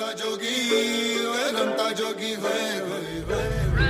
जोगी ओए घंटा जोगी होए होए होए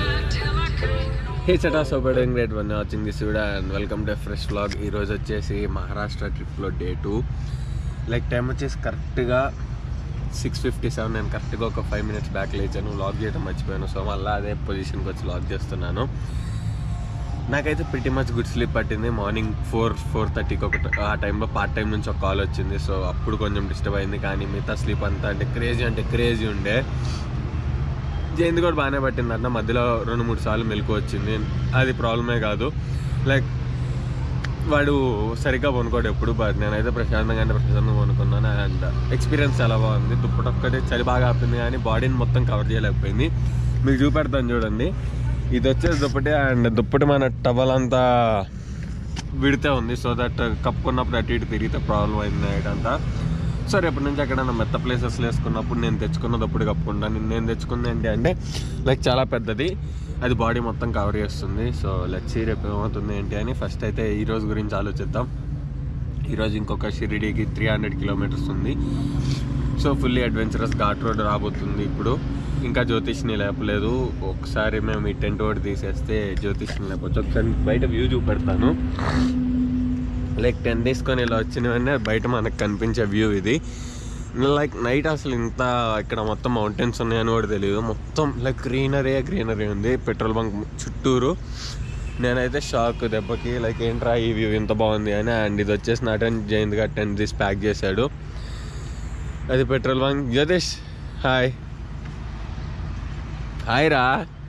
హే చటా so doing great one watching this video and welcome to fresh vlog ఈరోజు వచ్చేసి మహారాష్ట్ర ట్రిప్లో డే టూ లైక్ టైం వచ్చేసి కరెక్ట్గా సిక్స్ ఫిఫ్టీ సెవెన్ నేను కరెక్ట్గా ఒక ఫైవ్ మినిట్స్ బ్యాక్ లేచాను లాగ్ చేయడం మర్చిపోయాను సో మళ్ళీ అదే పొజిషన్కి వచ్చి లాగ్ చేస్తున్నాను నాకైతే ప్రిటీ మచ్ గుడ్ స్లీప్ పట్టింది మార్నింగ్ ఫోర్ ఫోర్ థర్టీకి ఒక ఆ టైంలో పార్ట్ టైం నుంచి ఒక కాల్ వచ్చింది సో అప్పుడు కొంచెం డిస్టర్బ్ అయింది కానీ మిగతా స్లీప్ అంతా అంటే క్రేజీ అంటే క్రేజీ ఉండే జయంతి కూడా బాగానే పట్టింది అన్న మధ్యలో రెండు మూడు సార్లు మెలకు వచ్చింది అది ప్రాబ్లమే కాదు లైక్ వాడు సరిగ్గా కొనుక్కోడు ఎప్పుడు బట్ నేనైతే ప్రశాంతంగానే ప్రశాంతంగా కొనుక్కున్నాను అండ్ ఎక్స్పీరియన్స్ చాలా బాగుంది దుప్పటి ఒక్కటే చలి బాగా ఆపింది కానీ బాడీని మొత్తం కవర్ చేయలేకపోయింది మీకు చూపెడతాను చూడండి ఇది వచ్చేసి దుప్పటి అండ్ దుప్పటి మన టవల్ అంతా విడితే ఉంది సో దట్ కప్పుకున్నప్పుడు అటు ఇటు తిరిగితే ప్రాబ్లం అయింది నైట్ అంతా సో రేపటి నుంచి ఎక్కడైనా మెత్త ప్లేసెస్ వేసుకున్నప్పుడు నేను తెచ్చుకున్నది అప్పుడు కప్పుకుంటాను నేను తెచ్చుకుంది ఏంటి అంటే లైక్ చాలా పెద్దది అది బాడీ మొత్తం కవర్ చేస్తుంది సో లెట్స్ రేపు ఏమవుతుంది ఏంటి అని ఫస్ట్ అయితే ఈ రోజు గురించి ఆలోచిద్దాం ఈరోజు ఇంకొక షిరిడీకి త్రీ హండ్రెడ్ కిలోమీటర్స్ ఉంది so fully adventurous ghat road రాబోతుంది ఇప్పుడు ఇంకా జ్యోతిష్ని లేపలేదు ఒకసారి మేము ఈ టెంట్ ఒకటి తీసేస్తే జ్యోతిష్ని లేపచ్చు ఒకసారి బయట వ్యూ చూపెడతాను లైక్ టెన్ తీసుకొని ఇలా వచ్చిన వెంటనే బయట మనకు కనిపించే వ్యూ ఇది లైక్ నైట్ అసలు ఇంత ఇక్కడ మొత్తం మౌంటైన్స్ ఉన్నాయని కూడా తెలియదు మొత్తం లైక్ గ్రీనరీ గ్రీనరీ ఉంది పెట్రోల్ బంక్ చుట్టూరు నేనైతే షాక్ దెబ్బకి లైక్ ఏంట్రా ఈ వ్యూ ఇంత బాగుంది అని అండ్ ఇది వచ్చేసి నాటన్ జయంత్ గారు టెన్ తీసి ప్యాక్ చేశాడు అది petrol bunk Jyotish hi hi రా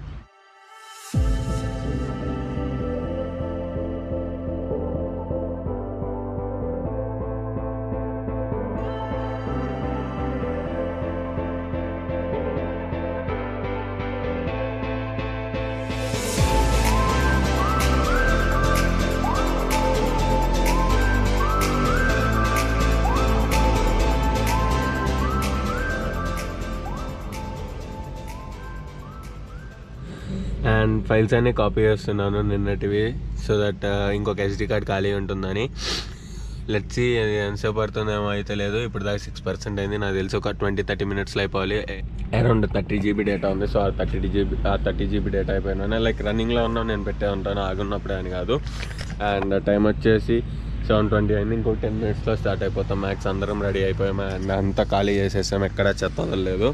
అండ్ ఫైల్స్ అన్ని కాపీ చేస్తున్నాను నిన్నటివి సో దట్ ఇంకొక ఎస్డి కార్డ్ ఖాళీ ఉంటుందని లెట్సి అది ఎంతసేపు పడుతుందేమో అయితే లేదు ఇప్పుడు దాకా సిక్స్ పర్సెంట్ అయింది నాకు తెలిసి ఒక ట్వంటీ థర్టీ మినిట్స్లో అయిపోవాలి అరౌండ్ థర్టీ జీబీ డేటా ఉంది సో ఆ థర్టీ జీబీ ఆ థర్టీ జీబీ డేటా అయిపోయినా లైక్ రన్నింగ్లో ఉన్నాం నేను పెట్టే ఉంటాను ఆగున్నప్పుడే అని కాదు అండ్ టైం వచ్చేసి సెవెన్ ట్వంటీ అయింది ఇంకో టెన్ మినిట్స్లో స్టార్ట్ అయిపోతాం మ్యాక్స్ అందరం రెడీ అయిపోయాము అండ్ అంతా ఖాళీ చేసేసాం ఎక్కడ చెత్త వదలలేదు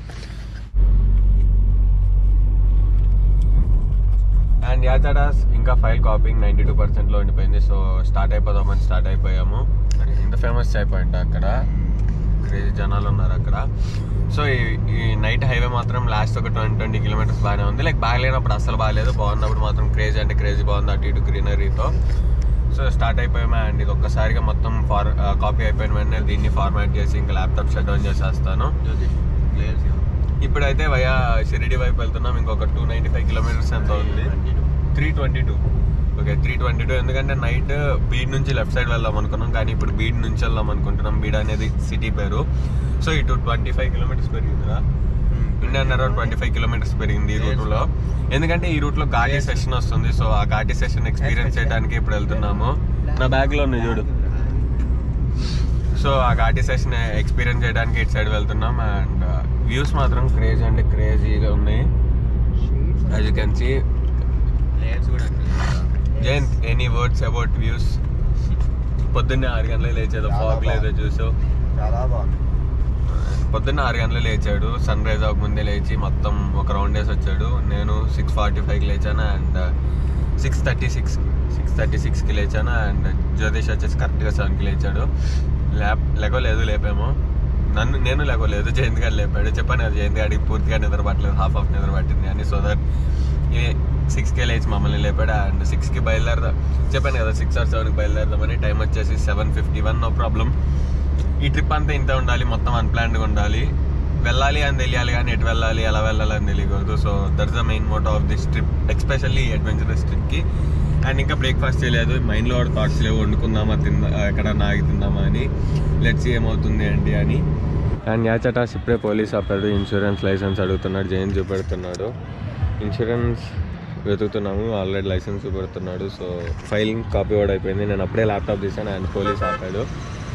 అండ్ యాచడాస్ ఇంకా ఫైల్ కాపింగ్ నైంటీ టూ పర్సెంట్లో ఉండిపోయింది సో స్టార్ట్ అయిపోదామని స్టార్ట్ అయిపోయాము అరే, ఇంత ఫేమస్ అయిపోయింది అక్కడ క్రేజీ జనాలు ఉన్నారు అక్కడ సో ఈ ఈ నైట్ హైవే మాత్రం లాస్ట్ ఒక ట్వంటీ ట్వంటీ కిలోమీటర్స్ బాగానే ఉంది లైక్ బాగలేనప్పుడు అసలు బాగాలేదు బాగున్నప్పుడు మాత్రం క్రేజీ అంటే క్రేజీ బాగుంది అటు ఇటు గ్రీనరీతో సో స్టార్ట్ అయిపోయామా అండ్ ఇది ఒక్కసారిగా మొత్తం ఫార్ కాపీ అయిపోయిన వెంటనే దీన్ని ఫార్మాట్ చేసి ఇంకా ల్యాప్టాప్ షట్ డౌన్ చేసేస్తాను ఇప్పుడైతే వయా షిరిడి వైపు వెళ్తున్నాం ఇంకొక టూ నైంటీ ఫైవ్ కిలోమీటర్స్ ఎంత ఉంది three twenty two okay three twenty two ఎందుకంటే నైట్ బీడ్ నుంచి లెఫ్ట్ సైడ్ వెళ్దాం అనుకున్నాం కానీ ఇప్పుడు బీడ్ నుంచి వెళ్దాం అనుకుంటున్నాం బీడ్ అనేది సిటీ పేరు సో ఇటు ట్వంటీ ఫైవ్ కిలోమీటర్స్ పెరిగిందిరా Indian around twenty five kilometres పెరిగింది ఈ రూట్ లో ఎందుకంటే ఈ రూట్ లో ఘాటీ సెషన్ వస్తుంది సో ఆ ఘాటీ సెషన్ ఎక్స్పీరియన్స్ చేయడానికి ఇప్పుడు వెళ్తున్నాము నా బ్యాగ్ లో ఉంది చూడు సో ఆ ఘాటీ సెషన్ ఎక్స్పీరియన్స్ చేయడానికి ఇటు సైడ్ వెళ్తున్నాం అండ్ వ్యూస్ మాత్రం క్రేజీ అంటే క్రేజీగా ఉన్నాయి as you can see Jayant any words about views పొద్దున్నే ఆరు గంటలకు లేచేదో ఫాగ్ లేదో చూసు చాలా బాగుంది పొద్దున్న ఆరు గంటలు లేచాడు సన్ రైజ్ అవ్వక ముందే లేచి మొత్తం ఒక రౌండ్ వేసి వచ్చాడు నేను సిక్స్ ఫార్టీ ఫైవ్కి లేచాను and six thirty six six thirty సిక్స్కి లేచాను అండ్ జ్యోతిష్ వచ్చేసి కరెక్ట్గా సెవెన్కి లేచాడు లేప్ లేకోలేదు లేపేమో నన్ను నేను లేకోలేదు జయంత్ గారు లేపాడు చెప్పాను కదా జయంత్ గారికి పూర్తిగా నిద్ర పట్టలేదు హాఫ్ ఆఫ్ నిద్ర పట్టింది అని సో దట్ ఏ సిక్స్కే లేచి మమ్మల్ని లేపాడు అండ్ సిక్స్కి బయలుదేరదాం చెప్పాను కదా సిక్స్ ఆర్ సెవెన్కి బయలుదేరదామని టైం వచ్చేసి seven fifty one no problem ఈ ట్రిప్ అంతా ఇంత ఉండాలి మొత్తం అన్ప్లాన్డ్గా ఉండాలి వెళ్ళాలి అని తెలియాలి కానీ ఎటు వెళ్ళాలి ఎలా వెళ్ళాలి అని తెలియకూడదు so that's the main motto of this trip especially adventurous ట్రిప్కి అండ్ ఇంకా బ్రేక్ఫాస్ట్ చేయలేదు మైండ్లో థాట్స్ లేవు వండుకుందామా తిందా ఎక్కడ నాగి తిందామా అని లెట్స్ ఏమవుతుంది ఏంటి అని అండ్ యాచటాస్ ఇప్పుడే పోలీస్ ఆపాడు ఇన్సూరెన్స్ లైసెన్స్ అడుగుతున్నాడు జైన్ చూపెడుతున్నాడు ఇన్సూరెన్స్ వెతుకుతున్నాము ఆల్రెడీ లైసెన్స్ చూపెడుతున్నాడు సో ఫైలింగ్ కాపీ కూడా అయిపోయింది నేను అప్పుడే ల్యాప్టాప్ తీసాను అండ్ పోలీస్ ఆపాడు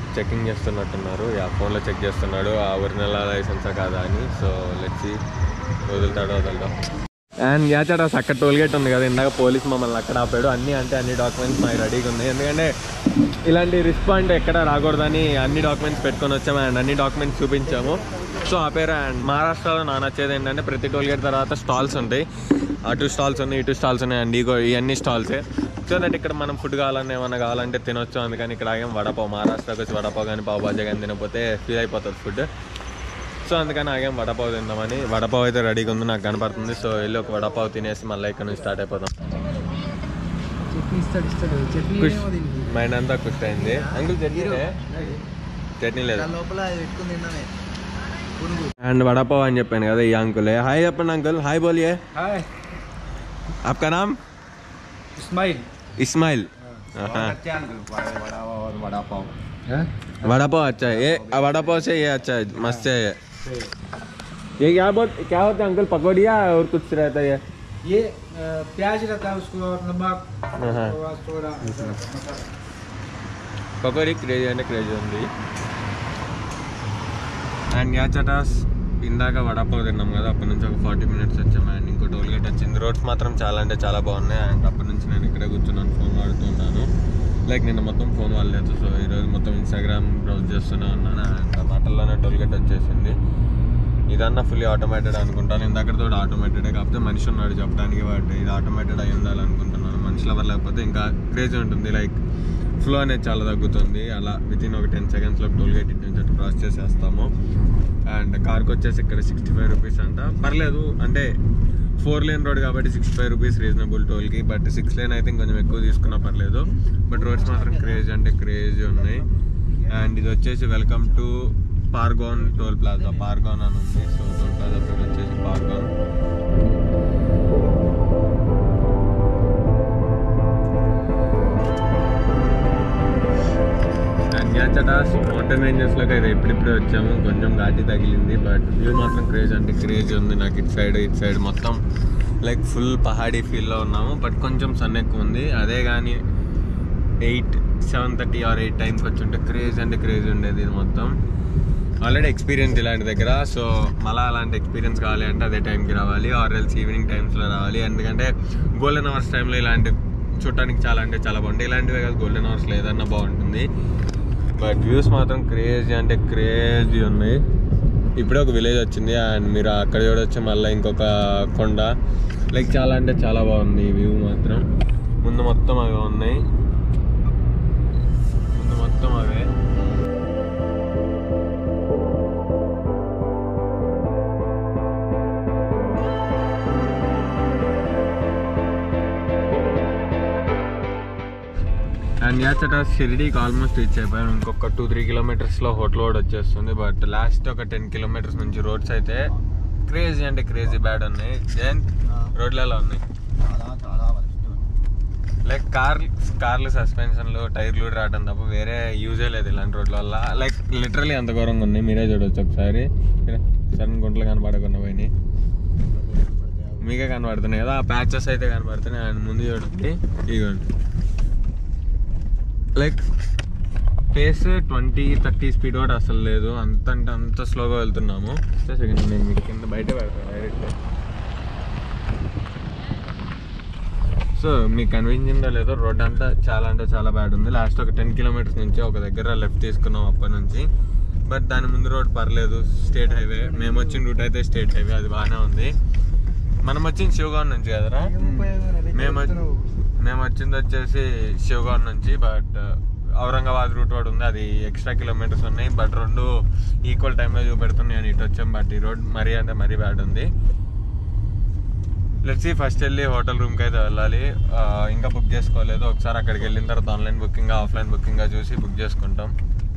చెకింగ్ చేస్తున్నట్టున్నారు ఆ ఫోన్లో చెక్ చేస్తున్నాడు ఆ ఒరిజినల్ లైసెన్సా కాదా అని సో లెచ్చి వదులుతాడు వదలడం అండ్ యాచాడ అక్కడ టోల్ గేట్ ఉంది కదా ఇందాక పోలీస్ మమ్మల్ని అక్కడ ఆపాడు అన్ని అంటే అన్ని డాక్యుమెంట్స్ మాకు రెడీగా ఉన్నాయి ఎందుకంటే ఇలాంటి రిస్క్ పాయింట్ ఎక్కడ రాకూడదని అన్ని డాక్యుమెంట్స్ పెట్టుకొని వచ్చాము అండ్ అన్ని డాక్యుమెంట్స్ చూపించాము సో ఆపారు అండ్ మహారాష్ట్రలో నా నచ్చేది ఏంటంటే ప్రతి టోల్ గేట్ తర్వాత స్టాల్స్ ఉంటాయి అటు స్టాల్స్ ఉన్నాయి ఇటు స్టాల్స్ ఉన్నాయి అండ్ ఇగో ఇవన్నీ స్టాల్సే సో దట్ ఇక్కడ మనం ఫుడ్ కావాలన్నా ఏమన్నా కావాలంటే తినొచ్చు అందుకని ఇక్కడ ఆగాం వడపావ్ మహారాష్ట్రకి వచ్చి వడపావ్ కానీ పావు బాజా కానీ తినకపోతే ఫీల్ అయిపోతుంది ఫుడ్ సో అందుకని ఆగాం వడపావ్ తిందామని వడపావ్ అయితే రెడీగా ఉంది నాకు కనపడుతుంది సో వెళ్ళి ఒక వడపావ్ తినేసి మళ్ళీ ఇక్కడ నుంచి స్టార్ట్ అయిపోతాం చట్నీ ఇస్తాడు ఇస్తాడు చట్నీ కుష్ ఏమో దీనికి మైండ్ అంతా కుష్ అయింది అంకుల్ చట్నీ చట్నీ లేదు దాని లోపల అది పెట్టుకుని తిన్నానే పునుగు అండ్ వడపావ్ అని చెప్పాను కదా ఈ అంకులే హాయ్ చెప్పండి అంకుల్ హాయ్ బోలియే హాయ్ आपका नाम ఇస్మాయిల్ इस्माइल हाँ వడా పావ్ वड़ा पाव अच्छा है ये वड़ा पाव से ये अच्छा है मस्त है ये ये क्या बोल क्या होता है अंकल पकौड़िया और कुछ रहता है ये ये अ, प्याज रहता है उसको और नमक हाँ। थोड़ा थोड़ा పకోడీ క్రేజీ అంటే క్రేజీ ఉంది అండ్ యా చటాస్ ఇందాక వడపావ్ తిన్నాం కదా అప్పటి నుంచి ఒక ఫార్టీ మినిట్స్ వచ్చాము అండ్ ఇంకో టోల్ గేట్ వచ్చింది రోడ్స్ మాత్రం చాలా అంటే చాలా బాగున్నాయి అండ్ అప్పటి నుంచి నేను ఇక్కడే కూర్చున్నాను ఫోన్ వాడుతున్నాను లైక్ నిన్న మొత్తం ఫోన్ వాడలేదు సో ఈరోజు మొత్తం ఇన్స్టాగ్రామ్ బ్రౌజ్ చేస్తూనే ఉన్నాను అండ్ ఆ మాటల్లోనే టోల్ గేట్ వచ్చేసింది ఇదన్నా ఫుల్లీ ఆటోమేటెడ్ అనుకుంటాను ఇందాకతో ఆటోమేటెడే కాకపోతే మనిషి ఉన్నాడు చెప్పడానికి బట్ ఇది ఆటోమేటెడ్ అయి ఉండాలనుకుంటున్నాను మనుషుల వల్ల లేకపోతే ఇంకా క్రేజ్ ఉంటుంది లైక్ ఫ్లో అనేది చాలా తగ్గుతుంది అలా విత్ ఇన్ ఒక టెన్ సెకండ్స్లో టోల్ గేట్ ఇటు నుంచి అటు క్రాస్ చేసేస్తాము అండ్ కార్కి వచ్చేసి ఇక్కడ సిక్స్టీ ఫైవ్ రూపీస్ అంట పర్లేదు అంటే ఫోర్ లేన్ రోడ్ కాబట్టి సిక్స్టీ ఫైవ్ రూపీస్ రీజనబుల్ టోల్కి బట్ సిక్స్ లేన్ అయితే కొంచెం ఎక్కువ తీసుకున్నా పర్లేదు బట్ రోడ్స్ మాత్రం క్రేజ్ అంటే క్రేజ్ ఉన్నాయి అండ్ ఇది వచ్చేసి welcome to Pargaon toll plaza Pargaon అని ఉంది సో టోల్ ప్లాజా పేరు వచ్చేసి పార్గోన్ చటాస్ మౌంటైన్ రేంజెస్లోకి అయితే ఇప్పుడిప్పుడే వచ్చాము కొంచెం ఘాటి తగిలింది బట్ వ్యూ మాత్రం క్రేజ్ అంటే క్రేజ్ ఉంది నాకు ఇటు సైడ్ ఇటు సైడ్ మొత్తం లైక్ ఫుల్ పహాడీ ఫీల్లో ఉన్నాము బట్ కొంచెం సన్ ఎక్కువ ఉంది అదే కానీ eight seven thirty or eight టైంకి వచ్చి ఉంటే క్రేజ్ అంటే క్రేజ్ ఉండేది ఇది మొత్తం ఆల్రెడీ ఎక్స్పీరియన్స్ ఇలాంటి దగ్గర సో మళ్ళీ అలాంటి ఎక్స్పీరియన్స్ కావాలి అంటే అదే టైంకి రావాలి ఆర్ ఎల్స్ ఈవినింగ్ టైమ్స్లో రావాలి ఎందుకంటే గోల్డెన్ అవర్స్ టైంలో ఇలాంటి చూడటానికి చాలా అంటే చాలా బాగుంటాయి ఇలాంటివే కాదు గోల్డెన్ అవర్స్లో ఏదన్నా బాగుంటుంది బట్ వ్యూస్ మాత్రం క్రేజీ అంటే క్రేజీ ఉన్నాయి ఇప్పుడే ఒక విలేజ్ వచ్చింది అండ్ మీరు అక్కడ చూడొచ్చు మళ్ళీ ఇంకొక కొండ లైక్ చాలా అంటే చాలా బాగుంది ఈ వ్యూ మాత్రం ముందు మొత్తం అవే ఉన్నాయి ముందు మొత్తం అవే అండ్ యాచట షిరిడీకి ఆల్మోస్ట్ రీచ్ అయిపోయాం ఇంకొక టూ త్రీ కిలోమీటర్స్లో హోటల్ రోడ్ వచ్చేస్తుంది బట్ లాస్ట్ ఒక టెన్ కిలోమీటర్స్ నుంచి రోడ్స్ అయితే క్రేజీ అంటే క్రేజీ బ్యాడ్ ఉన్నాయి జయంత్ రోడ్లలో ఉన్నాయి చాలా చాలా వరస్ట్ లైక్ కార్ కార్లు సస్పెన్షన్లు టైర్లు రావడం తప్ప వేరే యూజే లేదు ఇలాంటి రోడ్ల వల్ల లైక్ లిటరలీ అంత ఘోరంగా ఉంది మీరే చూడొచ్చు ఒకసారి సడన్ గుంటలు కనపడకుండా పోయినాయి మీకే కనబడుతున్నాయి కదా ఆ ప్యాచెస్ అయితే కనబడుతున్నాయి అండ్ ముందు చూడండి ఇదిగోండి like pace twenty thirty speed కూడా అసలు లేదు అంత అంటే అంత స్లోగా వెళ్తున్నాము సెకండ్ నేను మీకు కింద బయట పెడతాను డైరెక్ట్ సో మీకు కనిపించిందో లేదో రోడ్ అంతా చాలా అంటే చాలా బ్యాడ్ ఉంది లాస్ట్ ఒక టెన్ కిలోమీటర్స్ నుంచి ఒక దగ్గర లెఫ్ట్ తీసుకున్నాం అప్పటి నుంచి బట్ దాని ముందు రోడ్ పర్లేదు స్టేట్ హైవే మేము వచ్చిన రూట్ అయితే స్టేట్ హైవే అది బాగానే ఉంది మనం వచ్చింది శివగాన్ నుంచి కదరా మేము వచ్చి- మేము వచ్చింది వచ్చేసి శివగాన్ నుంచి బట్ ఔరంగాబాద్ రూట్ రోడ్ ఉంది అది ఎక్స్ట్రా కిలోమీటర్స్ ఉన్నాయి బట్ రెండు ఈక్వల్ టైంలో చూపెడుతున్నాయి అని ఇటు వచ్చాం బట్ ఈ రోడ్ మరీ అంటే మరీ బ్యాడ్ ఉంది లెట్స్ ఫస్ట్ వెళ్ళి హోటల్ రూమ్కి అయితే వెళ్ళాలి ఆ, ఇంకా బుక్ చేసుకోలేదు ఒకసారి అక్కడికి వెళ్ళిన తర్వాత ఆన్లైన్ బుకింగ్ ఆఫ్లైన్ బుకింగ్ చూసి బుక్ చేసుకుంటాం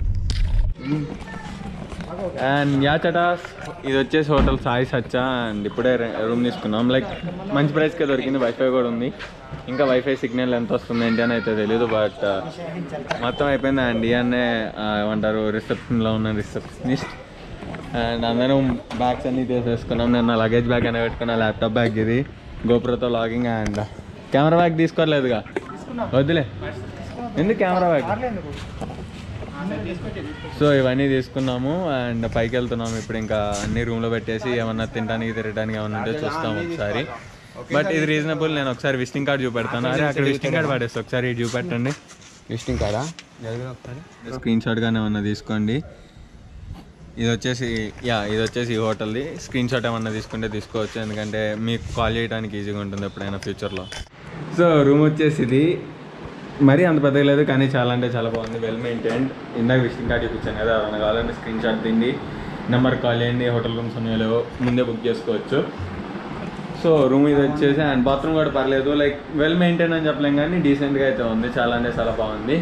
అండ్ యా చటాస్ ఇది వచ్చేసి హోటల్ సాయి సచ్చా అండ్ ఇప్పుడే రూమ్ తీసుకున్నాం లైక్ మంచి ప్రైస్కే దొరికింది వైఫై కూడా ఉంది ఇంకా వైఫై సిగ్నల్ ఎంత వస్తుంది ఏంటి అని అయితే తెలియదు బట్ మొత్తం అయిపోయింది అండ్ ఇవన్నే ఏమంటారు రిసెప్షన్లో ఉన్న రిసెప్షనిస్ట్ అండ్ అందరం బ్యాగ్స్ అన్నీ తీసేసుకున్నాం నేను నా లగేజ్ బ్యాగ్ అనే పెట్టుకున్నా ల్యాప్టాప్ బ్యాగ్ ఇది గోప్రోతో లాగింగ్ అండ్ కెమెరా బ్యాగ్ తీసుకోలేదుగా వద్దులే ఎందుకు కెమెరా బ్యాగ్ సో ఇవన్నీ తీసుకున్నాము అండ్ పైకి వెళ్తున్నాము ఇప్పుడు ఇంకా అన్ని రూమ్లో పెట్టేసి ఏమన్నా తినడానికి తిరగడానికి ఏమన్నా ఉంటే చూస్తాము ఒకసారి బట్ ఇది రీజనబుల్ నేను ఒకసారి విజిటింగ్ కార్డ్ చూపెడతాను అరే అక్కడ విజిటింగ్ కార్డ్ పడేసి ఒకసారి ఇది చూపెట్టండి విజిటింగ్ కార్డా స్క్రీన్ షాట్ గానే ఏమన్నా తీసుకోండి ఇది వచ్చేసి యా ఇది వచ్చేసి ఈ హోటల్ది స్క్రీన్ షాట్ ఏమన్నా తీసుకుంటే తీసుకోవచ్చు ఎందుకంటే మీకు కాల్ చేయడానికి ఈజీగా ఉంటుంది ఎప్పుడైనా ఫ్యూచర్లో సో రూమ్ వచ్చేసి ఇది మరీ అంత పెద్దగా లేదు కానీ చాలా అంటే చాలా బాగుంది వెల్ మెయింటైన్డ్ ఇందాక విజిటింగ్ కార్డ్ చూపించాను కదా ఏమన్నా కావాలంటే స్క్రీన్ షాట్ తిండి నెంబర్ కాల్ చేయండి హోటల్ రూమ్స్ ఉన్నాయో ముందే బుక్ చేసుకోవచ్చు సో రూమ్ ఇది వచ్చేసి అండ్ బాత్రూమ్ కూడా పర్లేదు లైక్ వెల్ మెయింటైన్ అని చెప్పలేం కానీ డీసెంట్గా అయితే ఉంది చాలా అంటే చాలా బాగుంది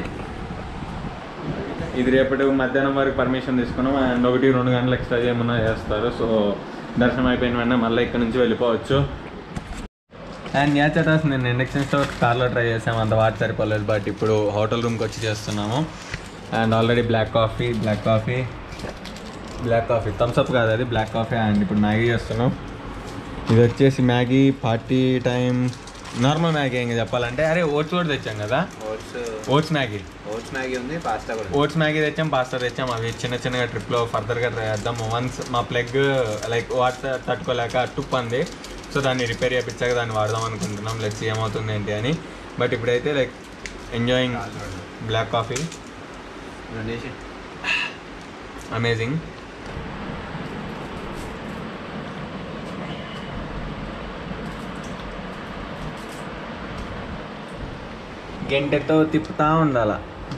ఇది రేపటి మధ్యాహ్నం వరకు పర్మిషన్ తీసుకున్నాం అండ్ ఒకటి రెండు గంటలు ఎక్స్ట్రా చేయమన్నా చేస్తారు సో దర్శనం అయిపోయిన వెంటనే మళ్ళీ ఇక్కడ నుంచి వెళ్ళిపోవచ్చు అండ్ యా చటాస్ నేను ఇండక్షన్ స్టవ్ కార్లో ట్రై చేసాము అంత వాటి సరిపోలేదు బట్ ఇప్పుడు హోటల్ రూమ్కి వచ్చి చేస్తున్నాము and already black coffee black coffee black coffee Thums Up కాదు అది బ్లాక్ కాఫీ అండ్ ఇప్పుడు మ్యాగీ చేస్తున్నాం ఇది వచ్చేసి Maggi party time normal Maggi ఇంకా చెప్పాలంటే అరే ఓట్స్ కూడా తెచ్చాం కదా oats oats Maggi oats Maggi ఉంది పాస్తా కూడా ఓట్స్ మ్యాగీ తెచ్చాం పాస్తా తెచ్చాం అవి చిన్న చిన్నగా ట్రిప్లో ఫర్దర్గా ట్రై చేద్దాం వన్స్ మా ప్లగ్ లైక్ వాటర్ తట్టుకోలేక టుప్ అంది సో దాన్ని రిపేర్ చేయించాక దాన్ని వాడదాం అనుకుంటున్నాం లెట్స్ ఏమవుతుంది ఏంటి అని బట్ ఇప్పుడైతే like enjoying black coffee amazing గంటతో తిప్పుతా ఉండాల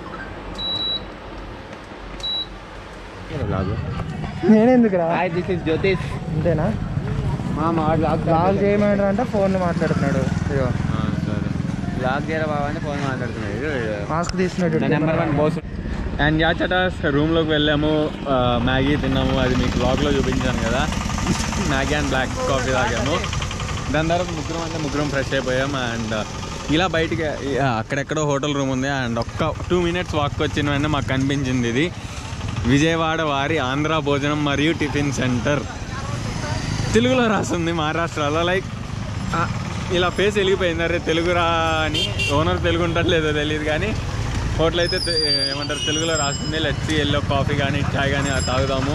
నేనెందుకురా దిస్ ఇస్ జ్యోతిష్ అంతేనా మా మా బ్లాగ్ కాల్ చేయమంటారు అంటే ఫోన్ మాట్లాడుతున్నాడు ఇదిగో సరే బ్లాగ్ చేయరా బాబా అని ఫోన్ మాట్లాడుతున్నాడు మాస్క్ తీస్తున్నాడు నెంబర్ వన్ బోస్ అండ్ యాచటాస్ రూమ్లోకి వెళ్ళాము ఆ, మ్యాగీ తిన్నాము అది మీకు బ్లాగ్లో చూపించాను కదా మ్యాగీ అండ్ బ్లాక్ కాఫీ తాగాము దాని తర్వాత ముగ్గురం అంటే ముగ్గురం ఫ్రెష్ అయిపోయాం అండ్ ఇలా బయటికి ఆ, అక్కడెక్కడో హోటల్ రూమ్ ఉంది అండ్ ఒక్క టూ మినిట్స్ వాక్ వచ్చిన వెంటనే మాకు కనిపించింది ఇది విజయవాడ వారి ఆంధ్ర భోజనం మరియు టిఫిన్ సెంటర్ తెలుగులో రాస్తుంది మహారాష్ట్రలో లైక్ ఆ, ఇలా ఫేస్ వెలిగిపోయింది అరే తెలుగురా అని ఓనర్ తెలుగు ఉండట్లేదో తెలియదు కానీ హోటల్ అయితే తె- ఏమంటారు తెలుగులో రాస్తుంది లెచ్చి ఎల్లో కాఫీ కానీ చాయ్ కానీ అది తాగుదాము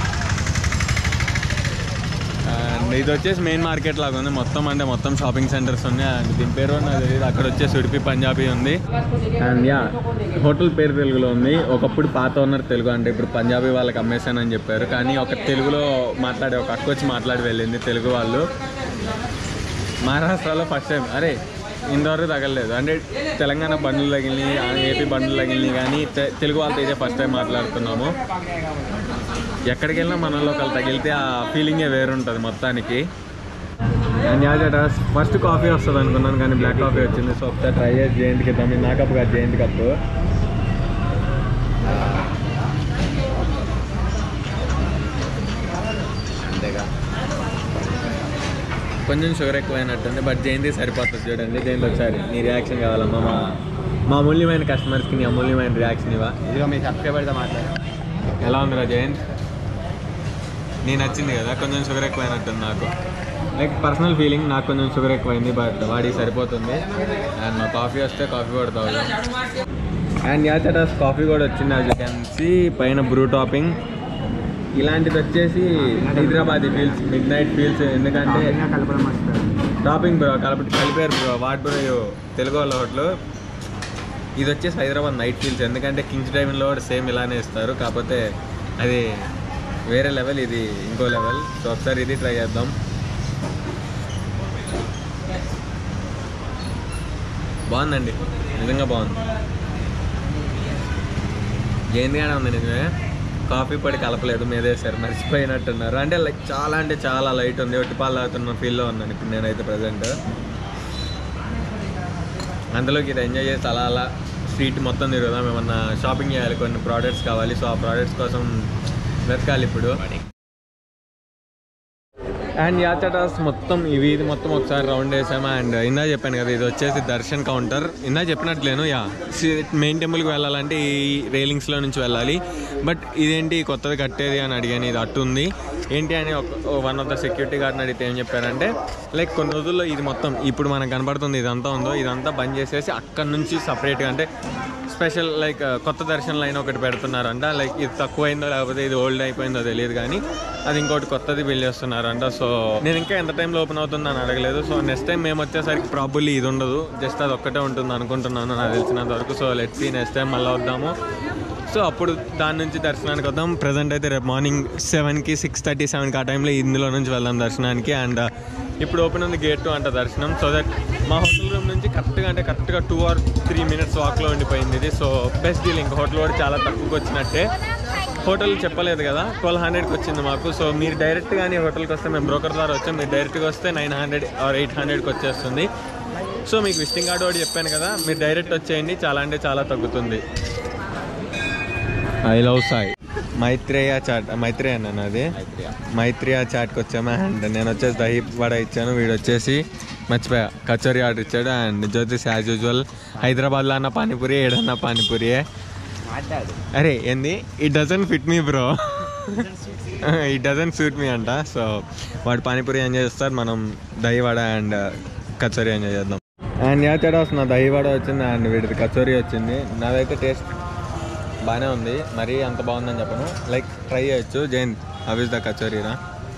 అండ్ ఇది వచ్చేసి మెయిన్ మార్కెట్ లాగా ఉంది మొత్తం అంటే మొత్తం షాపింగ్ సెంటర్స్ ఉన్నాయి అండ్ దీని పేరు నాకు తెలియదు అక్కడ వచ్చేసి ఉడిపి పంజాబీ ఉంది అండ్ యా హోటల్ పేరు తెలుగులో ఉంది ఒకప్పుడు పాత ఓనర్ తెలుగు అంటే ఇప్పుడు పంజాబీ వాళ్ళకి అమ్మేశానని చెప్పారు కానీ ఒక తెలుగులో మాట్లాడే ఒక అక్క వచ్చి మాట్లాడి వెళ్ళింది తెలుగు వాళ్ళు మహారాష్ట్రలో ఫస్ట్ టైం అరే ఇంతవరకు తగలలేదు అంటే తెలంగాణ బండ్లు తగిలినాయి ఆ ఏపీ బండ్లు తగిలినాయి కానీ తె- తెలుగు వాళ్ళతో అయితే ఫస్ట్ టైం మాట్లాడుతున్నాము ఎక్కడికి వెళ్ళినా మనలో ఒకళ్ళు తగిలితే ఆ ఫీలింగే వేరుంటుంది మొత్తానికి అండ్ యాజట ఫస్ట్ కాఫీ వస్తుంది అనుకున్నాను కానీ బ్లాక్ కాఫీ వచ్చింది సో ఒకసారి ట్రై చేసి జయంతికి ఇద్దాం ఇది నా కప్పు కాదు జయంతి కప్పు అంతేగా కొంచెం షుగర్ ఎక్కువైనట్టుంది బట్ జయంతి సరిపోతుంది చూడండి జయంతి ఒకసారి నీ రియాక్షన్ కావాలమ్మా మా మా అమూల్యమైన కస్టమర్స్కి నీ అమూల్యమైన రియాక్షన్ ఇవా ఇదిగో మీ సబ్స్క్రైబర్తో మాట్లాడు ఎలా ఉందిరా జయంత్ నీ నచ్చింది కదా కొంచెం షుగర్ ఎక్కువైనట్టుంది నాకు లైక్ పర్సనల్ ఫీలింగ్ నాకు కొంచెం షుగర్ ఎక్కువైంది బట్ వాడికి సరిపోతుంది అండ్ మా కాఫీ వస్తే కాఫీ కూడా తాగుదాం అండ్ యాచటాస్ కాఫీ కూడా వచ్చింది యాజ్ యూ కెన్ సి పైన బ్రూ టాపింగ్ ఇలాంటిది వచ్చేసి Hyderabad feels midnight feels ఎందుకంటే కలపడం మర్చిపోయాడు టాపింగ్ బ్రో కలిపి కలిపారు బ్రో వాట్ బ్రో తెలుగు వాళ్ళ హోటల్ ఇది వచ్చేసి హైదరాబాద్ నైట్ ఫీల్స్ ఎందుకంటే కింగ్స్ డ్రైవింగ్లో కూడా సేమ్ ఇలానే ఇస్తారు కాకపోతే అది వేరే లెవెల్ ఇది ఇంకో లెవెల్ సో ఒకసారి ఇది ట్రై చేద్దాం బాగుందండి నిజంగా బాగుంది జయంతిగానే ఉంది నిజమే కాఫీ పొడి కలపలేదు మీదేసారు మర్చిపోయినట్టున్నారు అంటే లైక్ చాలా అంటే చాలా లైట్ ఉంది ఒట్టి పాలు తాగుతున్న ఫీల్లో ఉన్నాను ఇప్పుడు నేనైతే ప్రజెంట్ అందులోకి ఇది ఎంజాయ్ చేసి అలా అలా స్ట్రీట్ మొత్తం తిరుగుదాం ఏమన్నా షాపింగ్ చేయాలి కొన్ని ప్రోడక్ట్స్ కావాలి సో ఆ ప్రోడక్ట్స్ కోసం వెతకాలి ఇప్పుడు అండ్ యాచటాస్ మొత్తం ఈ వీధి మొత్తం ఒకసారి రౌండ్ వేసాము అండ్ ఇందా చెప్పాను కదా ఇది వచ్చేసి దర్శన్ కౌంటర్ ఇందా చెప్పినట్లేను యా మెయిన్ టెంపుల్కి వెళ్ళాలంటే ఈ రైలింగ్స్లో నుంచి వెళ్ళాలి బట్ ఇదేంటి కొత్తది కట్టేది అని అడిగాను ఇది అట్టు ఉంది ఏంటి అని ఒక వన్ ఆఫ్ ద సెక్యూరిటీ గార్డ్ని అడిగితే ఏం చెప్పారంటే లైక్ కొన్ని రోజుల్లో ఇది మొత్తం ఇప్పుడు మనకు కనబడుతుంది ఇదంతా ఉందో ఇదంతా బంద్ చేసేసి అక్కడ నుంచి సపరేట్గా అంటే స్పెషల్ లైక్ కొత్త దర్శన లైన్ ఒకటి పెడుతున్నారంట లైక్ ఇది తక్కువైందో లేకపోతే ఇది ఓల్డ్ అయిపోయిందో తెలియదు కానీ అది ఇంకోటి కొత్తది బిల్డ్ చేస్తున్నారంట సో నేను ఇంకా ఎంత టైంలో ఓపెన్ అవుతుందో అని అడగలేదు సో నెక్స్ట్ టైం మేము వచ్చేసరికి ప్రాబుల్లీ ఇది ఉండదు జస్ట్ అది ఒక్కటే ఉంటుంది అనుకుంటున్నాను నాకు తెలిసినంత వరకు so let's see next time మళ్ళీ వద్దాము సో అప్పుడు దాని నుంచి దర్శనానికి వద్దాం ప్రజెంట్ అయితే రేపు మార్నింగ్ సెవెన్కి సిక్స్ థర్టీ సెవెన్కి ఆ టైంలో ఇందులో నుంచి వెళ్దాం దర్శనానికి అండ్ ఇప్పుడు ఓపెన్ ఉంది గేట్ టూ అంట దర్శనం సో దట్ మా హోటల్ రూమ్ నుంచి కరెక్ట్గా అంటే కరెక్ట్గా టూ ఆర్ త్రీ మినిట్స్ వాక్లో ఉండిపోయింది ఇది సో బెస్ట్ డీల్ ఇంకా హోటల్ కూడా చాలా తక్కువకి వచ్చినట్టే హోటల్ చెప్పలేదు కదా ట్వెల్వ్ హండ్రెడ్కి వచ్చింది మాకు సో మీరు డైరెక్ట్ కానీ హోటల్కి వస్తే మేము బ్రోకర్ ద్వారా వచ్చాం మీరు డైరెక్ట్గా వస్తే నైన్ హండ్రెడ్ ఆర్ ఎయిట్ హండ్రెడ్కి వచ్చేస్తుంది సో మీకు విజిటింగ్ కార్డు ఒకటి చెప్పాను కదా మీరు డైరెక్ట్ వచ్చేయండి చాలా అంటే చాలా తగ్గుతుంది I love Sai Maitreya chat Maitreya అన్న అది మైత్రేయ చాట్కి వచ్చాము అండ్ నేను వచ్చేసి దహి వడ ఇచ్చాను వీడు వచ్చేసి మర్చిపోయా కచోరీ ఆర్డర్ ఇచ్చాడు అండ్ జ్యోతిష్ యాజ్ యూజువల్ హైదరాబాద్లో అన్న పానీపూరి ఏడన్న పానీపూరియే అరే ఏంది it doesn't fit me bro it doesn't suit me అంట సో వాడు పానీపూరి ఎంజాయ్ చేస్తారు మనం దహి వడ అండ్ కచోరీ ఎంజాయ్ చేద్దాం అండ్ యా తేడా వస్తుంది దహి వడ వచ్చింది అండ్ వీడిది కచోరీ వచ్చింది నాదైతే టేస్ట్ బాగానే ఉంది మరీ అంత బాగుందని చెప్పను లైక్ ట్రై చేయొచ్చు జైన్ అవిస్ ద కచోరీరా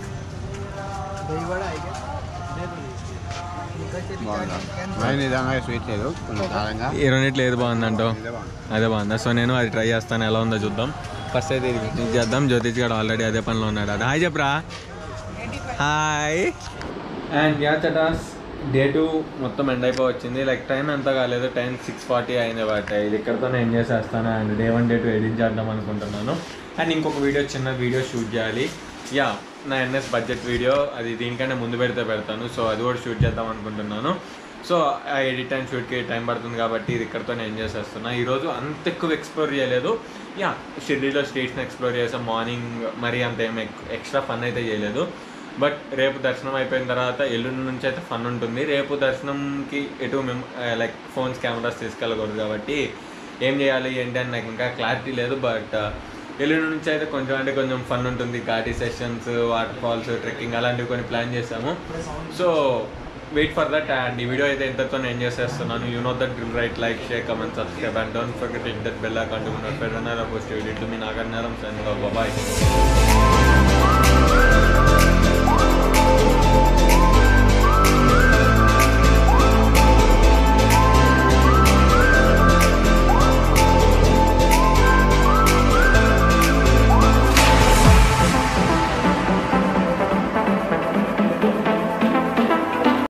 మరి నిజంగా స్వీట్ లేదు కొంచెం కారంగా ఈ రెండిట్లో ఏది బాగుందంటో ఇదే బాగుంది. అదే బాగుందా సో నేను అది ట్రై చేస్తాను ఎలా ఉందో చూద్దాం ఫస్ట్ అయితే ఇది ఫినిష్ చేద్దాం జ్యోతిష్ గారు ఆల్రెడీ అదే పనిలో ఉన్నాడు అది హాయ్ చెప్పరా హాయ్ అండ్ యా చటాస్ డే టూ మొత్తం ఎండ్ అయిపో వచ్చింది లైక్ టైం ఎంత కాలేదు టైం సిక్స్ ఫార్టీ అయింది బట్ ఇది ఇక్కడతో నేను చేసేస్తాను and day one day two edit చేద్దాం అనుకుంటున్నాను అండ్ ఇంకొక వీడియో చిన్న వీడియో షూట్ చేయాలి యా నా ఎన్ఎస్ బడ్జెట్ వీడియో అది దీనికంటే ముందు పెడితే పెడతాను సో అది కూడా షూట్ చేద్దాం అనుకుంటున్నాను సో ఆ ఎడిట్ అండ్ షూట్కి టైం పడుతుంది కాబట్టి ఇది ఇక్కడతో నేను చేసేస్తున్నా ఈరోజు అంత ఎక్కువ ఎక్స్ప్లోర్ చేయలేదు యా షిర్డీలో స్టేట్స్ని ఎక్స్ప్లోర్ చేసాం మార్నింగ్ మరీ అంత ఏం ఎక్స్ట్రా ఫన్ అయితే చేయలేదు బట్ రేపు దర్శనం అయిపోయిన తర్వాత ఎల్లుండి నుంచి అయితే ఫన్ ఉంటుంది రేపు దర్శనంకి ఎటు మేము లైక్ ఫోన్స్ కెమెరాస్ తీసుకెళ్ళకూడదు కాబట్టి ఏం చేయాలి ఏంటి అని నాకు ఇంకా క్లారిటీ లేదు బట్ ఎల్లుండి నుంచి అయితే కొంచెం అంటే కొంచెం ఫన్ ఉంటుంది ఘాటీ సెషన్స్ వాటర్ ఫాల్స్ ట్రెక్కింగ్ అలాంటివి కొన్ని ప్లాన్ చేసాము so wait for that and ఈ వీడియో అయితే ఇంతతో నేను చేసేస్తున్నాను you know that drill right like share comment subscribe and don't forget hit that bell account ఉన్నట్టు పెడతాను పోస్ట్ వీడియో మీ నాగర్ నేరం బాయ్